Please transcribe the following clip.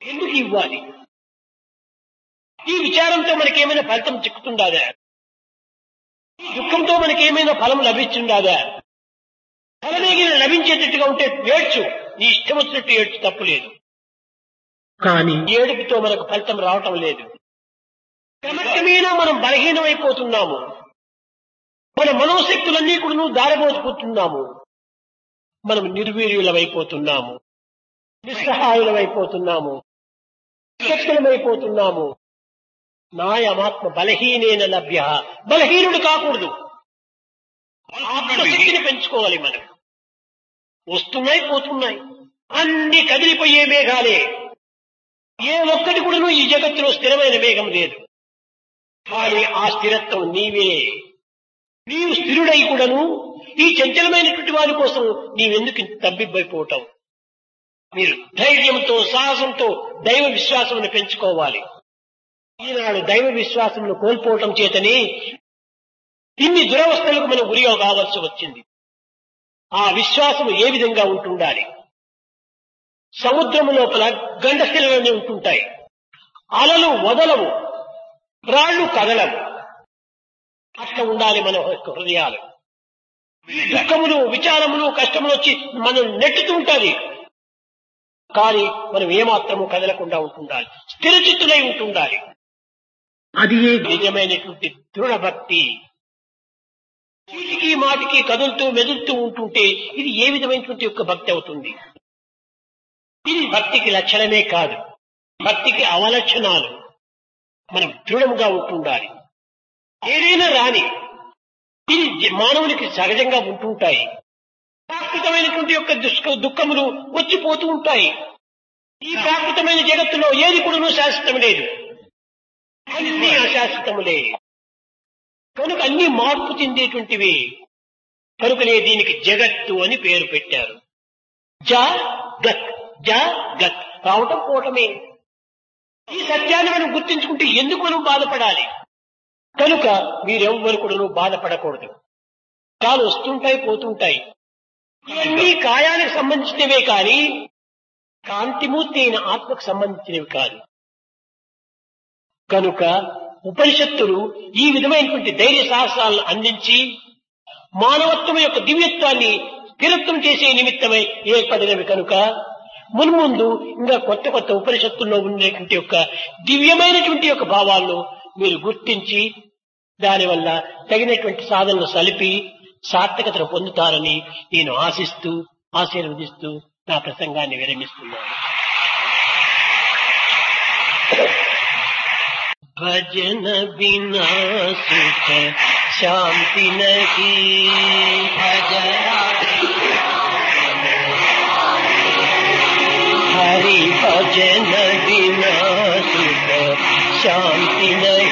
ఎందుకు ఇవ్వాలి ఈ విచారంతో మనకేమైనా ఫలితం చిక్కుతుండాదా ఈ దుఃఖంతో మనకేమైనా ఫలం లభిస్తుండాదా ఫలమేగిన లభించేటట్టుగా ఉంటే ఏడ్చు నీ ఇష్టం వచ్చినట్టు ఏడ్చు తప్పులేదు కానీ ఏడుపుతో మనకు ఫలితం రావటం లేదు క్రమక్రమేణా మనం బలహీనమైపోతున్నాము మన మనోశక్తులన్నీ కూడా దారబోసుకుంటున్నాము మనం నిర్వీర్యులమైపోతున్నాము నిస్సహాయులమైపోతున్నాము శక్తులమైపోతున్నాము నాయమాత్మ బలహీనేన లభ్య బలహీనుడు కాకూడదు ఆత్మశక్తిని పెంచుకోవాలి మనం వస్తున్నాయి పోతున్నాయి అన్ని కదిలిపోయే మేఘాలే ఏ ఒక్కటి కూడాను ఈ జగత్తులో స్థిరమైన మేఘం లేదు కానీ ఆ స్థిరత్వం నీవే నీవు స్థిరుడై కూడాను ఈ చంచలమైనటువంటి వారి కోసం నీవెందుకు ఇంత తబ్బిబ్బైపోవటం మీరు ధైర్యంతో సాహసంతో దైవ విశ్వాసమును పెంచుకోవాలి ఈనాడు దైవ విశ్వాసమును కోల్పోవటం చేతనే ఇన్ని దురవస్థలకు మనం గురిగా కావాల్సి వచ్చింది ఆ విశ్వాసము ఏ విధంగా ఉంటుండాలి సముద్రము లోపల గండశిలలోనే ఉంటుంటాయి అలలు వదలవు రాళ్లు కదలవు అట్లా ఉండాలి మన యొక్క హృదయాలు దుఃఖములు విచారములు కష్టములు వచ్చి మనం నెట్టుతూ ఉండాలి కానీ మనం ఏమాత్రము కదలకుండా ఉంటుండాలి స్థిరచిత్తులై ఉంటుండాలి అది నిజమైనటువంటి దృఢ భక్తి చీటికి మాటికి కదులుతూ మెదులుతూ ఉంటుంటే ఇది ఏ విధమైనటువంటి యొక్క భక్తి అవుతుంది ఇది భక్తికి లక్షణమే కాదు భక్తికి అవలక్షణాలు మనం దృఢముగా ఉంటుండాలి ఏదైనా రాని ఇది జ- మానవునికి సహజంగా ఉంటుంటాయి ప్రాకృతమైనటువంటి యొక్క దుష్క దుఃఖములు వచ్చిపోతూ ఉంటాయి ఈ ప్రాకృతమైన జగత్తులో ఏది కూడా శాశ్వతం లేదు అన్ని అశాశ్వతములే కనుక అన్ని మార్పు చెందేటువంటివి కనుకనే దీనికి జగత్తు అని పేరు పెట్టారు జ గత్ జ గత్ రావటం పోవటమే ఈ సత్యాన్ని మనం గుర్తించుకుంటే ఎందుకు మనం బాధపడాలి కనుక మీరెవ్వరు కూడా బాధపడకూడదు కాలు వస్తుంటాయి పోతుంటాయి ఇవన్నీ కాయానికి సంబంధించినవే కానీ కాంతిమూర్తి అయిన ఆత్మకు సంబంధించినవి కాదు కనుక ఉపనిషత్తులు ఈ విధమైనటువంటి ధైర్య సాహసాలను అందించి మానవత్వం యొక్క దివ్యత్వాన్ని స్థిరత్వం చేసే నిమిత్తమై ఏర్పడినవి కనుక మున్ముందు ఇంకా కొత్త కొత్త ఉపనిషత్తుల్లో ఉండేటువంటి యొక్క దివ్యమైనటువంటి యొక్క భావాలను మీరు గుర్తించి దానివల్ల తగినటువంటి సాధనలు సలిపి సార్థకతను పొందుతారని నేను ఆశిస్తూ ఆశీర్వదిస్తూ నా ప్రసంగాన్ని విరమిస్తున్నాను భజన బినా సుఖ శాంతి నహి హరి భజన బినా సుఖ శాంతి నహి